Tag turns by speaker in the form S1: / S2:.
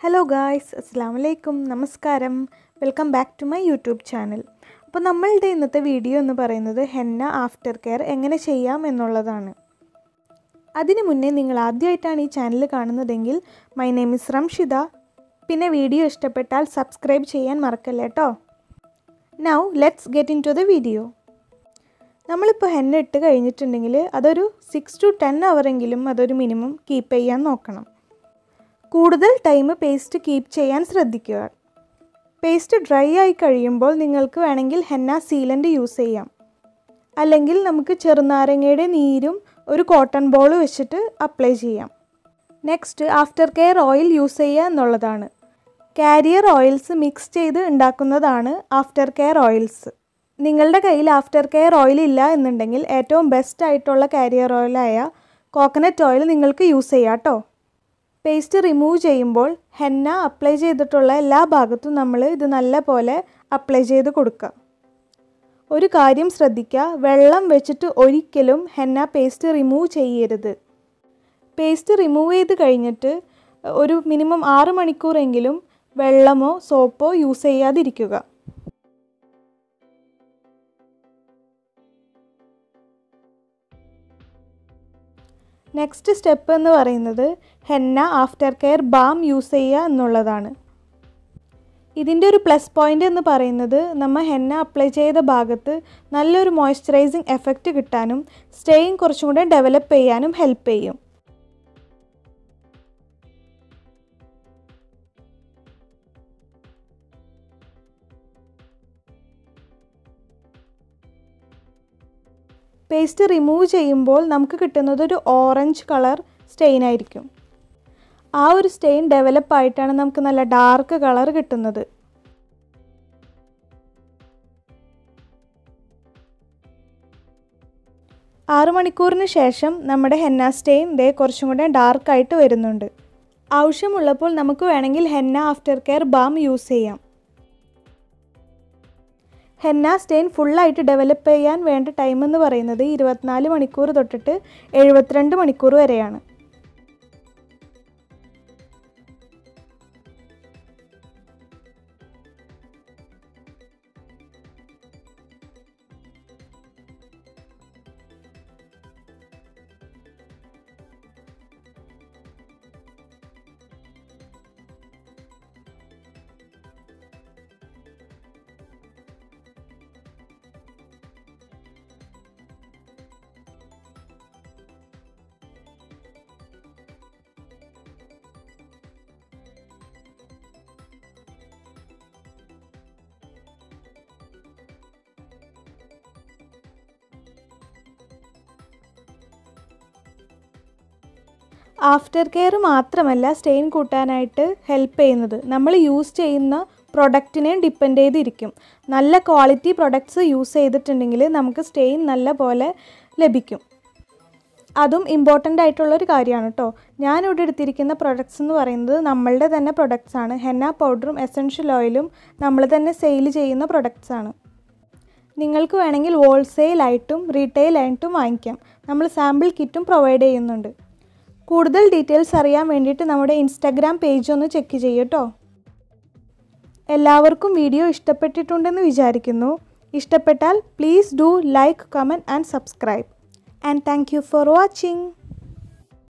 S1: hello guys അസ്സാം വലൈക്കും നമസ്കാരം welcome back to my YouTube channel അപ്പോൾ നമ്മളുടെ ഇന്നത്തെ വീഡിയോ എന്ന് പറയുന്നത് ഹെന്ന ആഫ്റ്റർ കെയർ എങ്ങനെ ചെയ്യാം എന്നുള്ളതാണ് അതിനു മുന്നേ നിങ്ങൾ ആദ്യമായിട്ടാണ് ഈ ചാനൽ കാണുന്നതെങ്കിൽ മൈ നെയിം ഇസ് റംഷിത പിന്നെ വീഡിയോ ഇഷ്ടപ്പെട്ടാൽ സബ്സ്ക്രൈബ് ചെയ്യാൻ മറക്കല്ലേ കേട്ടോ now let's get into the video നമ്മളിപ്പോൾ ഹെന്ന ഇട്ട് കഴിഞ്ഞിട്ടുണ്ടെങ്കിൽ അതൊരു സിക്സ് ടു ടെൻ അവറെങ്കിലും അതൊരു മിനിമം കീപ്പ് ചെയ്യാൻ നോക്കണം കൂടുതൽ ടൈം പേസ്റ്റ് കീപ്പ് ചെയ്യാൻ ശ്രദ്ധിക്കുക പേസ്റ്റ് ഡ്രൈ ആയി കഴിയുമ്പോൾ നിങ്ങൾക്ക് വേണമെങ്കിൽ ഹെന്ന സീലൻ്റ് യൂസ് ചെയ്യാം അല്ലെങ്കിൽ നമുക്ക് ചെറുനാരങ്ങയുടെ നീരും ഒരു കോട്ടൺ ബോൾ വെച്ചിട്ട് അപ്ലൈ ചെയ്യാം next after care oil use ചെയ്യുക എന്നുള്ളതാണ് കാരിയർ ഓയിൽസ് മിക്സ് ചെയ്ത് ഉണ്ടാക്കുന്നതാണ് ആഫ്റ്റർ കെയർ ഓയിൽസ് നിങ്ങളുടെ കയ്യിൽ ആഫ്റ്റർ കെയർ ഓയിൽ ഇല്ല എന്നുണ്ടെങ്കിൽ ഏറ്റവും ബെസ്റ്റ് ആയിട്ടുള്ള കാരിയർ ഓയിലായ കോക്കനട്ട് ഓയിൽ നിങ്ങൾക്ക് യൂസ് ചെയ്യാം കേട്ടോ പേസ്റ്റ് റിമൂവ് ചെയ്യുമ്പോൾ ഹെന്ന അപ്ലൈ ചെയ്തിട്ടുള്ള എല്ലാ ഭാഗത്തും നമ്മൾ ഇത് നല്ല പോലെ അപ്ലൈ ചെയ്ത് കൊടുക്കുക ഒരു കാര്യം ശ്രദ്ധിക്കുക വെള്ളം വെച്ചിട്ട് ഒരിക്കലും ഹെന്ന പേസ്റ്റ് റിമൂവ് ചെയ്യരുത് പേസ്റ്റ് റിമൂവ് ചെയ്ത് കഴിഞ്ഞിട്ട് ഒരു മിനിമം ആറ് മണിക്കൂറെങ്കിലും വെള്ളമോ സോപ്പോ യൂസ് ചെയ്യാതിരിക്കുക നെക്സ്റ്റ് സ്റ്റെപ്പ് എന്ന് പറയുന്നത് henna after care balm use ചെയ്യുക എന്നുള്ളതാണ് ഇതിൻ്റെ ഒരു പ്ലസ് പോയിൻ്റ് എന്ന് പറയുന്നത് നമ്മൾ ഹെന്ന അപ്ലൈ ചെയ്ത ഭാഗത്ത് നല്ലൊരു മോയ്സ്ചറൈസിങ് എഫക്റ്റ് കിട്ടാനും സ്റ്റേയിങ് കുറച്ചും കൂടെ ഡെവലപ്പ് ചെയ്യാനും ഹെൽപ്പ് ചെയ്യും പേസ്റ്റ് റിമൂവ് ചെയ്യുമ്പോൾ നമുക്ക് കിട്ടുന്നത് ഒരു ഓറഞ്ച് കളർ സ്റ്റെയിൻ ആയിരിക്കും ആ ഒരു സ്റ്റെയിൻ ഡെവലപ്പ് ആയിട്ടാണ് നമുക്ക് നല്ല ഡാർക്ക് കളർ കിട്ടുന്നത് ആറ് മണിക്കൂറിന് ശേഷം നമ്മുടെ ഹെന്ന സ്റ്റെയിൻ ദേ കുറച്ചും കൂടെ ഡാർക്കായിട്ട് വരുന്നുണ്ട് ആവശ്യമുള്ളപ്പോൾ നമുക്ക് വേണമെങ്കിൽ henna after care balm use ചെയ്യാം ഹെന്ന സ്റ്റെയിൻ ഫുള്ളായിട്ട് ഡെവലപ്പ് ചെയ്യാൻ വേണ്ട ടൈം എന്ന് പറയുന്നത് ഇരുപത്തിനാല് മണിക്കൂർ തൊട്ടിട്ട് എഴുപത്തിരണ്ട് മണിക്കൂർ വരെയാണ് ആഫ്റ്റർ കെയർ മാത്രമല്ല സ്റ്റെയിൻ കൂട്ടാനായിട്ട് ഹെൽപ്പ് ചെയ്യുന്നത് നമ്മൾ യൂസ് ചെയ്യുന്ന പ്രൊഡക്റ്റിനെയും ഡിപ്പെൻഡ് ചെയ്തിരിക്കും നല്ല ക്വാളിറ്റി പ്രൊഡക്ട്സ് യൂസ് ചെയ്തിട്ടുണ്ടെങ്കിൽ നമുക്ക് സ്റ്റെയിൻ നല്ല പോലെ ലഭിക്കും അതും ഇമ്പോർട്ടൻ്റ് ആയിട്ടുള്ളൊരു കാര്യമാണ് കേട്ടോ ഞാനിവിടെ എടുത്തിരിക്കുന്ന പ്രൊഡക്ട്സ് എന്ന് പറയുന്നത് നമ്മളുടെ തന്നെ പ്രൊഡക്ട്സ് ആണ് ഹെന്ന പൗഡറും എസൻഷ്യൽ ഓയിലും നമ്മൾ തന്നെ സെയിൽ ചെയ്യുന്ന പ്രൊഡക്ട്സ് ആണ് നിങ്ങൾക്ക് വേണമെങ്കിൽ ഹോൾസെയിലായിട്ടും റീറ്റെയിലായിട്ടും വാങ്ങിക്കാം നമ്മൾ സാമ്പിൾ കിറ്റും പ്രൊവൈഡ് ചെയ്യുന്നുണ്ട് കൂടുതൽ ഡീറ്റെയിൽസ് അറിയാൻ വേണ്ടിയിട്ട് നമ്മുടെ ഇൻസ്റ്റാഗ്രാം പേജ് ഒന്ന് ചെക്ക് ചെയ്യട്ടോ എല്ലാവർക്കും വീഡിയോ ഇഷ്ടപ്പെട്ടിട്ടുണ്ടെന്ന് വിചാരിക്കുന്നു ഇഷ്ടപ്പെട്ടാൽ please do like comment and subscribe and thank you for watching